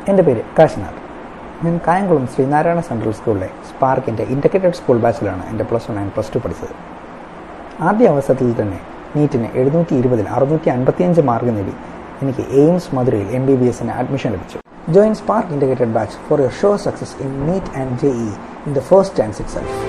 എൻ്റെ പേര് കാശിനാഥ് ഞാൻ കായംകുളം ശ്രീനാരായണ സെൻട്രൽ സ്കൂളിലെ സ്പാർക്കിൻ്റെ ഇൻ്റഗ്രേറ്റഡ് സ്കൂൾ ബാച്ചിലാണ് എൻ്റെ plus one and plus two പഠിച്ചത് ആദ്യ അവസരത്തിൽ തന്നെ നീറ്റിന് എഴുന്നൂറ്റി ഇരുപതിൽ അറുന്നൂറ്റി അൻപത്തിയഞ്ച് മാർക്ക് നേടി എനിക്ക് എയിംസ് മധുരയിൽ എം ബി ബി എസിന് അഡ്മിഷൻ ലഭിച്ചു join Spark integrated batch for your sure success in NEET and J E in the first chance it self